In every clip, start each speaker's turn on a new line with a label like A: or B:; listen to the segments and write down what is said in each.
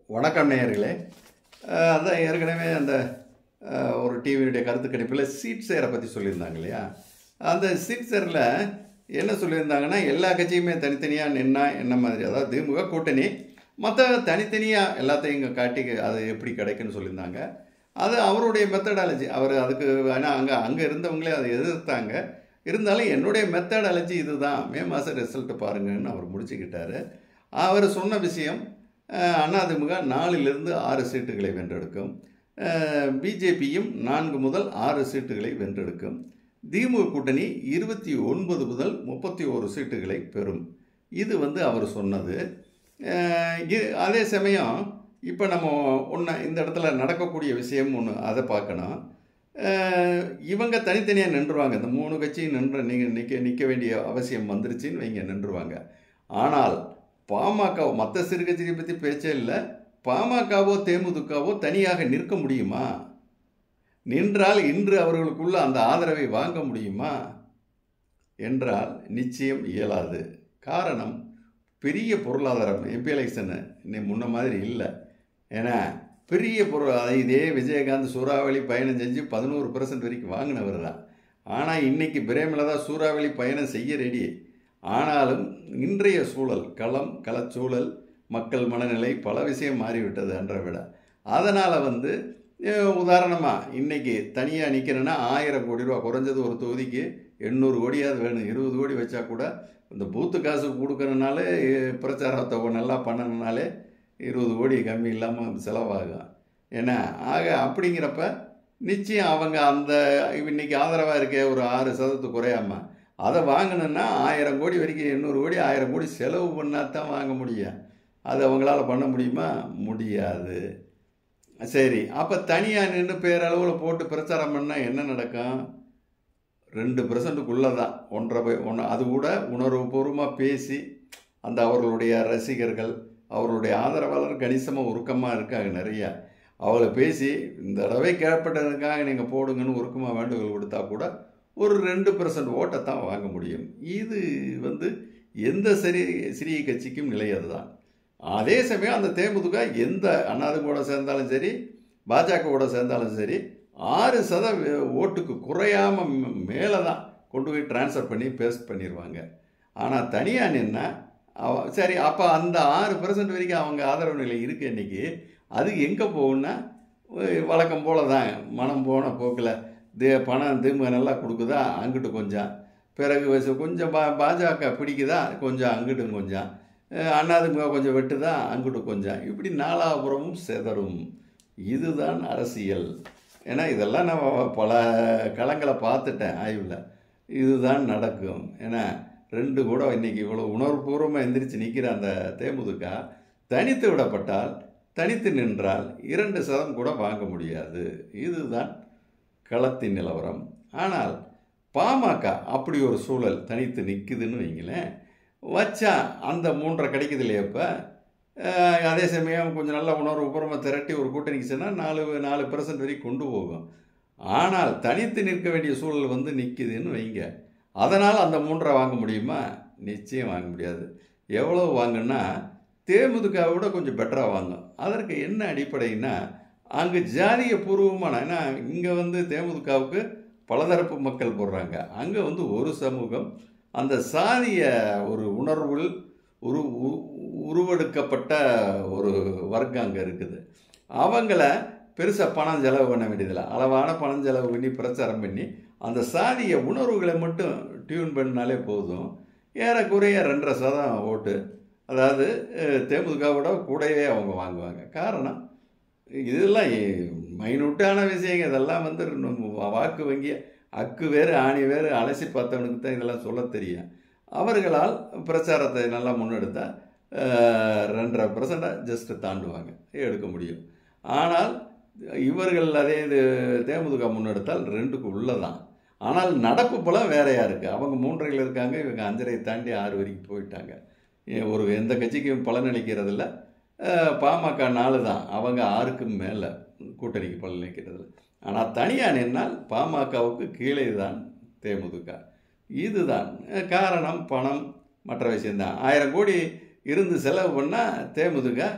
A: வணக்கம் நேயர்களே அஹ் அதான் ஏற்கனவே அந்த அஹ், ஒரு டிவியுடைய கருத்து கணிப்பில் சீட் சேரை பற்றி சொல்லியிருந்தாங்க இல்லையா அந்த சீட் சேரில் என்ன சொல்லியிருந்தாங்கன்னா எல்லா கட்சியுமே தனித்தனியாக நின்னா என்ன மாதிரி அதாவது திமுக கூட்டணி மற்ற தனித்தனியாக எல்லாத்தையும் இங்கே காட்டி அது எப்படி கிடைக்குன்னு சொல்லியிருந்தாங்க அது அவருடைய மெத்தடாலஜி அவர் அதுக்கு ஆனால் அங்கே அங்கே இருந்தவங்களே அதை எதிர்த்தாங்க இருந்தாலும் என்னுடைய மெத்தடாலஜி இதுதான் மே மாதம் ரிசல்ட் பாருங்கன்னு அவர் முடிச்சுக்கிட்டாரு அவர் சொன்ன விஷயம் அஹ், அதிமுக நாலிலிருந்து ஆறு சீட்டுகளை வென்றெடுக்கும் பிஜேபியும் நான்கு முதல் ஆறு சீட்டுகளை வென்றெடுக்கும் திமுக கூட்டணி இருபத்தி ஒன்பது முதல் முப்பத்தி ஓரு சீட்டுகளை பெறும் இது வந்து அவர் சொன்னது அஹ், இ- அதே சமயம் இப்போ நம்ம ஒன்று இந்த இடத்துல நடக்கக்கூடிய விஷயம் ஒன்று அதை பார்க்கணும் அஹ், இவங்க தனித்தனியாக நின்றுவாங்க இந்த மூணு கட்சியும் நின்று நீங்கள் நிற்க நிற்க வேண்டிய அவசியம் வந்துருச்சுன்னு வைங்க நின்றுவாங்க ஆனால் பாமக மற்ற சிறு கட்சியை பற்றி பேச்சே இல்லை பாமகவோ தேமுதிகவோ தனியாக நிற்க முடியுமா நின்றால் இன்று அவர்களுக்குள்ள அந்த ஆதரவை வாங்க முடியுமா என்றால் நிச்சயம் இயலாது காரணம் பெரிய பொருளாதாரம் எம்பி எலெக்ஷனு இன்னும் முன்ன மாதிரி இல்லை ஏன்னா பெரிய பொருள் அது இதே விஜயகாந்த் சூறாவளி பயணம் செஞ்சு பதினோரு பர்சன்ட் வரைக்கும் வாங்கினவர் தான் ஆனால் இன்னைக்கு பிரேமில் தான் சூறாவளி பயணம் செய்ய ரெடி ஆனாலும் இன்றைய சூழல் களம் களச்சூழல் மக்கள் மனநிலை பல விஷயம் மாறிவிட்டது அன்றை விட அதனால் வந்து உதாரணமாக இன்னைக்கு தனியாக நிற்கிறேன்னா ஆயிரம் கோடி ரூபா குறைஞ்சது ஒரு தொகுதிக்கு எண்ணூறு கோடியாவது வேணும் இருபது கோடி வச்சா கூட இந்த பூத்து காசு கொடுக்கறனாலே பிரச்சாரத்தை நல்லா பண்ணணுனாலே இருபது கோடி கம்மி இல்லாமல் செலவாகும் ஏன்னா ஆக அப்படிங்கிறப்ப நிச்சயம் அவங்க அந்த இன்னைக்கு ஆதரவாக இருக்க ஒரு ஆறு சதவீதத்துக்கு குறையாம அதை வாங்கணுன்னா ஆயிரம் கோடி வரைக்கும் எண்ணூறு கோடி ஆயிரம் கோடி செலவு பண்ணால் தான் வாங்க முடியும் அது அவங்களால பண்ண முடியுமா முடியாது சரி அப்போ தனியாக நின்று பேரளவில் போட்டு பிரச்சாரம் பண்ணால் என்ன நடக்கும் ரெண்டு பர்சன்ட்டுக்குள்ளே தான் ஒன்றரை போய் ஒன்று அது கூட உணர்வுபூர்வமாக பேசி அந்த அவர்களுடைய ரசிகர்கள் அவர்களுடைய ஆதரவாளர் கணிசமாக உருக்கமாக இருக்காங்க நிறையா அவளை பேசி இந்த தடவை கேட்பட்டதுக்காக நீங்கள் போடுங்கன்னு உருக்கமாக வேண்டுகோள் கொடுத்தா கூட ஒரு ரெண்டு பர்சன்ட் ஓட்டை தான் வாங்க முடியும் இது வந்து எந்த சரி சிறிய கட்சிக்கும் நிலையது தான் அதே சமயம் அந்த தேமுதிக எந்த அண்ணாதிமுக சேர்ந்தாலும் சரி பாஜக கூட சேர்ந்தாலும் சரி ஆறு சத ஓட்டுக்கு குறையாம மேலே தான் கொண்டு போய் ட்ரான்ஸ்ஃபர் பண்ணி பேஸ்ட் பண்ணிடுவாங்க ஆனால் தனியாக நின்னா அவ சரி அப்போ அந்த ஆறு பர்சன்ட் வரைக்கும் அவங்க ஆதரவு நிலை இருக்கு இன்னைக்கு அது எங்கே போகும்னா அஹ் வழக்கம் போல தான் மனம் போன போக்கில் தே பணம் திமுக நல்லா கொடுக்குதா அங்கிட்டு கொஞ்சம் பிறகு வச்சு கொஞ்சம் பா பாஜக பிடிக்குதா கொஞ்சம் அங்கிட்டு கொஞ்சம் அஹ் அண்ணாதிமுக கொஞ்சம் வெட்டுதா அங்கிட்டு கொஞ்சம் இப்படி நாலாபுரமும் செதறும் இதுதான் அரசியல் ஏன்னா இதெல்லாம் நான் பல களங்களை பார்த்துட்டேன் ஆய்வில் இதுதான் நடக்கும் ஏன்னா ரெண்டு கூட இன்னைக்கு இவ்வளோ உணர்வுபூர்வமாக எந்திரிச்சு நிற்கிற அந்த தேமுதிக தனித்து விடப்பட்டால் தனித்து நின்றால் இரண்டு சதம் கூட வாங்க முடியாது இதுதான் களத்தின் நிலவரம் ஆனால் பாமக அப்படி ஒரு சூழல் தனித்து நிற்குதுன்னு வைங்களேன் வச்சா அந்த மூன்றரை கிடைக்குது இல்லையா இப்போ அதே சமயம் கொஞ்சம் நல்ல உணர்வு உபரமாக திரட்டி ஒரு கூட்டணிக்கு சொன்னால் நாலு நாலு பர்சன்ட் வரைக்கும் கொண்டு போகும் ஆனால் தனித்து நிற்க வேண்டிய சூழல் வந்து நிற்குதுன்னு வைங்க அதனால் அந்த மூன்றரை வாங்க முடியுமா நிச்சயம் வாங்க முடியாது எவ்வளோ வாங்குன்னா தேமுதிக விட கொஞ்சம் பெட்டராக வாங்கும் அதற்கு என்ன அடிப்படைன்னா அங்கே ஜாதிய பூர்வமான ஏன்னா இங்கே வந்து தேமுதிகவுக்கு பலதரப்பு மக்கள் போடுறாங்க அங்கே வந்து ஒரு சமூகம் அந்த சாதிய ஒரு உணர்வில் உரு உ- உருவெடுக்கப்பட்ட ஒரு வர்க்கம் அங்கே இருக்குது அவங்கள பெருசாக பணம் செலவு பண்ண வேண்டியதில்லை அளவான பணம் செலவு பண்ணி பிரச்சாரம் பண்ணி அந்த சாதிய உணர்வுகளை மட்டும் டியூன் பண்ணாலே போதும் ஏறக்குறைய ரெண்டரை சதம் ஓட்டு அதாவது அஹ், தேமுதிகவோட கூடவே அவங்க வாங்குவாங்க காரணம் இதெல்லாம் மைனூட்டான விஷயங்க இதெல்லாம் வந்து நம்ம வாக்கு வங்கி அக்கு வேறு ஆணி வேறு அலசி பார்த்தவனுக்கு தான் இதெல்லாம் சொல்ல தெரியும் அவர்களால் பிரச்சாரத்தை நல்லா முன்னெடுத்தா அஹ், ரெண்டரை பர்சண்டாக ஜஸ்ட்டு தாண்டுவாங்க எடுக்க முடியும் ஆனால் இவர்கள் அதே இது தேமுதிக முன்னெடுத்தால் ரெண்டுக்கு உள்ளதான் ஆனால் நடப்பு பலம் வேறையாக இருக்குது அவங்க மூன்றையில் இருக்காங்க இவங்க அஞ்சரை தாண்டி ஆறு வரைக்கும் போயிட்டாங்க ஏ- ஒரு எந்த கட்சிக்கும் பலனளிக்கிறதில்ல அஹ், பாமக நாலு தான் அவங்க ஆறுக்கும் மேலே கூட்டணிக்கு பலனளிக்கிறது ஆனால் தனியாக நின்னால் பாமகவுக்கு கீழே தான் தேமுதிக இதுதான் அஹ், காரணம் பணம் மற்ற விஷயம்தான் ஆயிரம் கோடி இருந்து செலவு பண்ணால் தேமுதிக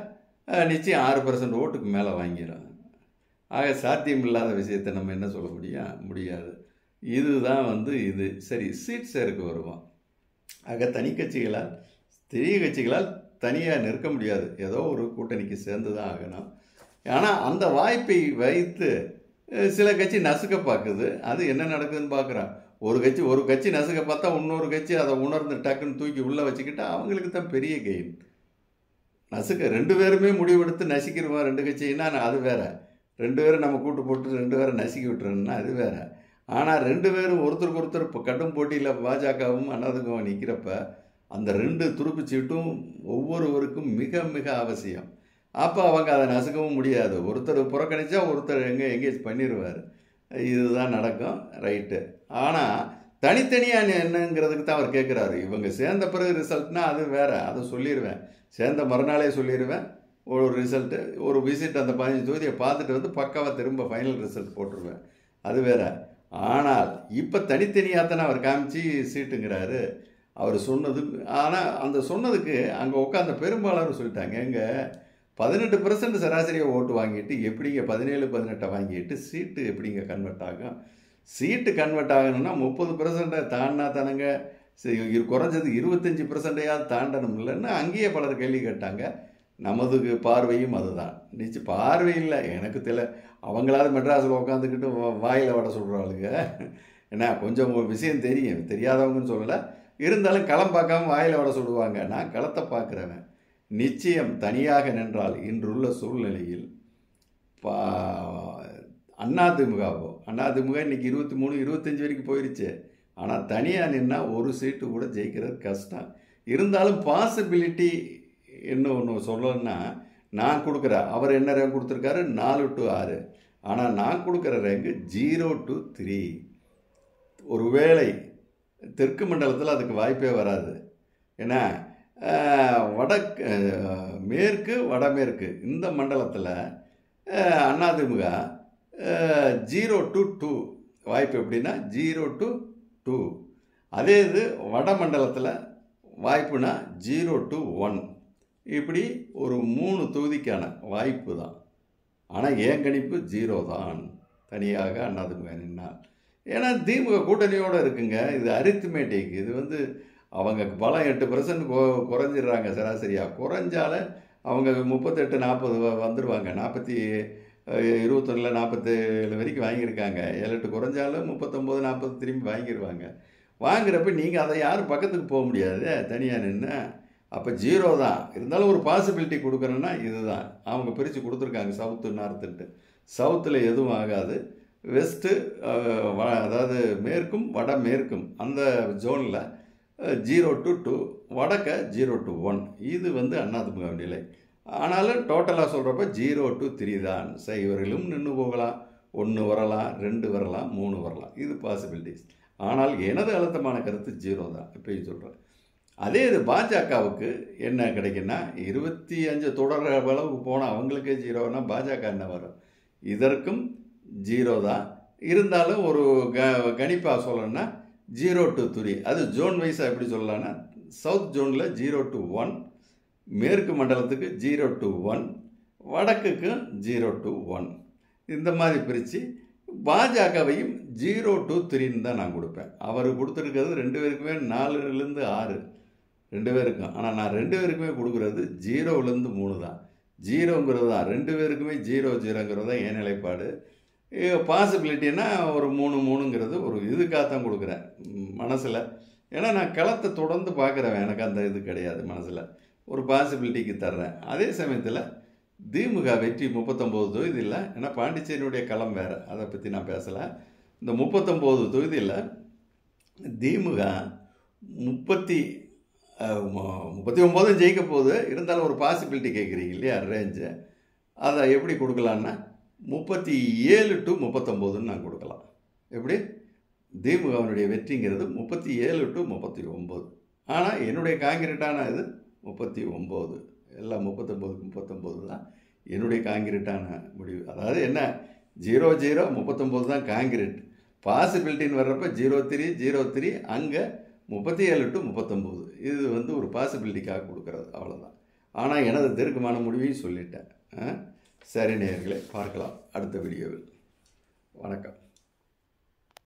A: அஹ், நிச்சயம் ஆறு பர்சன்ட் ஓட்டுக்கு மேலே வாங்கிடும் ஆக சாத்தியம் இல்லாத விஷயத்தை நம்ம என்ன சொல்ல முடியும் முடியாது இதுதான் வந்து இது சரி சீட் சேருக்கு வருவோம் ஆக தனி கட்சிகளால் பெரிய கட்சிகளால் தனியாக நிற்க முடியாது ஏதோ ஒரு கூட்டணிக்கு சேர்ந்து தான் ஆகணும் ஆனால் அந்த வாய்ப்பை வைத்து அஹ், சில கட்சி நசுக்க பார்க்குது அது என்ன நடக்குதுன்னு பார்க்குறோம் ஒரு கட்சி ஒரு கட்சி நசுக்க பார்த்தா இன்னொரு கட்சி அதை உணர்ந்து டக்குன்னு தூக்கி உள்ளே வச்சுக்கிட்டா அவங்களுக்கு தான் பெரிய கெயின் நசுக்க ரெண்டு பேருமே முடிவெடுத்து நசிக்கிறோம் ரெண்டு கட்சின்னா அது வேற ரெண்டு பேரும் நம்ம கூட்டு போட்டு ரெண்டு பேரும் நசுக்கி விட்டுறோம்னா அது வேற ஆனால் ரெண்டு பேரும் ஒருத்தருக்கு ஒருத்தர் இப்போ கடும் போட்டியில் பாஜகவும் அண்ணாதுக்கும் நிற்கிறப்ப அந்த ரெண்டு துருப்புச் சீட்டும் ஒவ்வொருவருக்கும் மிக மிக அவசியம் அப்போ அவங்க அதை நசுக்கவும் முடியாது ஒருத்தர் புறக்கணிச்சா ஒருத்தர் எங்கே எங்கேஜ் பண்ணிடுவார் இதுதான் நடக்கும் ரைட்டு ஆனால் தனித்தனியாக என்னங்கிறதுக்கு தான் அவர் கேட்குறாரு இவங்க சேர்ந்த பிறகு ரிசல்ட்னா அது வேற அதை சொல்லிடுவேன் சேர்ந்த மறுநாளே சொல்லிடுவேன் ஒரு ரிசல்ட்டு ஒரு விசிட் அந்த பதினஞ்சு தொகுதியை பார்த்துட்டு வந்து பக்காவாக திரும்ப ஃபைனல் ரிசல்ட் போட்டுருவேன் அது வேற ஆனால் இப்போ தனித்தனியாக தானே அவர் காமிச்சு சீட்டுங்கிறாரு அவர் சொன்னது ஆனால் அந்த சொன்னதுக்கு அங்கே உட்காந்த பெரும்பாலாரும் சொல்லிட்டாங்க எங்க பதினெட்டு பர்சன்ட் சராசரியாக ஓட்டு வாங்கிட்டு எப்படிங்க பதினேழு பதினெட்டை வாங்கிட்டு சீட்டு எப்படிங்க கன்வெர்ட் ஆகும் சீட்டு கன்வெர்ட் ஆகணும்னா முப்பது பர்சன்ட்டை தாண்டினா தானங்க சரி, இரு- குறைஞ்சது இருபத்தஞ்சி பர்சன்டையாவது தாண்டணும் இல்லைன்னா அங்கேயே பலர் கேள்வி கேட்டாங்க நமது பார்வையும் அதுதான் நிச்சயம் பார்வை இல்லை எனக்கு தெரியல அவங்களாவது மெட்ராஸில் உட்காந்துக்கிட்டு வாயில் வட சொல்கிறாளுங்க ஏன்னா கொஞ்சம் ஒரு விஷயம் தெரியும் தெரியாதவங்கன்னு சொல்லலை இருந்தாலும் களம் பார்க்காம வாயில் வட சொல்லுவாங்க நான் களத்தை பார்க்குறவன் நிச்சயம் தனியாக நின்றால் இன்றுள்ள சூழ்நிலையில் பா அதிமுகவோ அதிமுக இன்னைக்கு இருபத்தி மூணு இருபத்தஞ்சி வரைக்கும் போயிருச்சு ஆனால் தனியாக நின்னா ஒரு சீட்டு கூட ஜெயிக்கிறது கஷ்டம் இருந்தாலும் பாசிபிலிட்டி என்ன ஒன்று சொல்லணும்னா நான் கொடுக்குற அவர் என்ன ரேங்க் கொடுத்துருக்காரு நாலு டு ஆறு ஆனால் நான் கொடுக்குற ரேங்கு ஜீரோ டு த்ரீ ஒருவேளை தெற்கு மண்டலத்தில் அதுக்கு வாய்ப்பே வராது ஏன்னா அஹ், வடக்கு அஹ், மேற்கு வடமேற்கு இந்த மண்டலத்தில் அதிமுக ஜீரோ டு டூ வாய்ப்பு எப்படின்னா ஜீரோ டு டூ அதே இது வட மண்டலத்தில் வாய்ப்புனா ஜீரோ டு ஒன் இப்படி ஒரு மூணு தொகுதிக்கான வாய்ப்பு தான் ஆனால் ஏன் கணிப்பு ஜீரோ தான் தனியாக அதிமுக நின்னால் ஏன்னா திமுக கூட்டணியோடு இருக்குங்க இது அரித்மேட்டிக் இது வந்து அவங்க பலம் எட்டு பர்சன்ட் குறைஞ்சிடுறாங்க சராசரியாக குறைஞ்சால அவங்க முப்பத்தெட்டு நாற்பது வந்துடுவாங்க நாற்பத்தி இருபத்தொன்னில் நாற்பத்தேழு வரைக்கும் வாங்கியிருக்காங்க ஏழு எட்டு குறைஞ்சாலும் முப்பத்தொம்போது நாற்பது திரும்பி வாங்கிடுவாங்க வாங்குறப்ப நீங்கள் அதை யாரும் பக்கத்துக்கு போக முடியாது தனியாக நின்று அப்போ ஜீரோ தான் இருந்தாலும் ஒரு பாசிபிலிட்டி கொடுக்குறேன்னா இதுதான் அவங்க பிரித்து கொடுத்துருக்காங்க சவுத்து நார்த்துன்ட்டு சவுத்தில் எதுவும் ஆகாது வெஸ்ட்டு அதாவது மேற்கும் வட மேற்கும் அந்த ஜோனில் ஜீரோ டு டூ வடக்க ஜீரோ டு ஒன் இது வந்து அதிமுக நிலை ஆனாலும் டோட்டலாக சொல்கிறப்ப ஜீரோ டு த்ரீ தான் சைவர்களும் நின்று போகலாம் ஒன்று வரலாம் ரெண்டு வரலாம் மூணு வரலாம் இது பாசிபிலிட்டிஸ் ஆனால் எனது அழுத்தமான கருத்து ஜீரோ தான் இப்பயும் சொல்கிறேன் அதே இது பாஜகவுக்கு என்ன கிடைக்குன்னா இருபத்தி அஞ்சு தொடர் அளவுக்கு போனால் அவங்களுக்கே ஜீரோனா பாஜக என்ன வரும் இதற்கும் ஜீரோ தான் இருந்தாலும் ஒரு க கணிப்பாக சொல்லணும்னா ஜீரோ டு த்ரீ அது ஜோன் வைஸாக எப்படி சொல்லலாம்னா சவுத் ஜோனில் ஜீரோ டு ஒன் மேற்கு மண்டலத்துக்கு ஜீரோ டு ஒன் வடக்குக்கு ஜீரோ டு ஒன் இந்த மாதிரி பிரித்து பாஜகவையும் ஜீரோ டு த்ரீன்னு தான் நான் கொடுப்பேன் அவர் கொடுத்துருக்கிறது ரெண்டு பேருக்குமே நாலுலேருந்து ஆறு ரெண்டு பேருக்கும் ஆனால் நான் ரெண்டு பேருக்குமே கொடுக்குறது ஜீரோவிலேருந்து மூணு தான் ஜீரோங்கிறது தான் ரெண்டு பேருக்குமே ஜீரோ ஜீரோங்கிறது தான் என் நிலைப்பாடு பாசிபிலிட்டின்னா ஒரு மூணு மூணுங்கிறது ஒரு இதுக்காக தான் கொடுக்குறேன் மனசில் ஏன்னா நான் களத்தை தொடர்ந்து பார்க்குறேன் எனக்கு அந்த இது கிடையாது மனசில் ஒரு பாசிபிலிட்டிக்கு தர்றேன் அதே சமயத்தில் திமுக வெற்றி முப்பத்தொம்போது தொகுதியில் ஏன்னா பாண்டிச்சேரியுடைய களம் வேறு அதை பற்றி நான் பேசலை இந்த முப்பத்தொம்போது தொகுதியில் திமுக முப்பத்தி அஹ், மு- முப்பத்தி ஒம்போதும் ஜெயிக்க போகுது இருந்தாலும் ஒரு பாசிபிலிட்டி கேட்குறீங்க இல்லையா ரேஞ்சு அதை எப்படி கொடுக்கலான்னா முப்பத்தி ஏழு டு முப்பத்தொம்போதுன்னு நான் கொடுக்கலாம் எப்படி திமுகவினுடைய வெற்றிங்கிறது முப்பத்தி ஏழு டு முப்பத்தி ஒம்பது ஆனால் என்னுடைய காங்கிரீட்டான இது முப்பத்தி ஒம்பது எல்லாம் முப்பத்தொம்போதுக்கு முப்பத்தொம்போது தான் என்னுடைய காங்கிரீட்டான முடிவு அதாவது என்ன ஜீரோ ஜீரோ முப்பத்தொம்போது தான் காங்கிரீட் பாசிபிலிட்டின்னு வர்றப்ப ஜீரோ த்ரீ ஜீரோ த்ரீ அங்கே முப்பத்தி ஏழு டு முப்பத்தொம்போது இது வந்து ஒரு பாசிபிலிட்டிக்காக கொடுக்குறது அவ்வளோதான் ஆனால் எனது தீர்க்கமான முடிவையும் சொல்லிட்டேன் ஆ? சரி நேயர்களே பார்க்கலாம் அடுத்த வீடியோவில்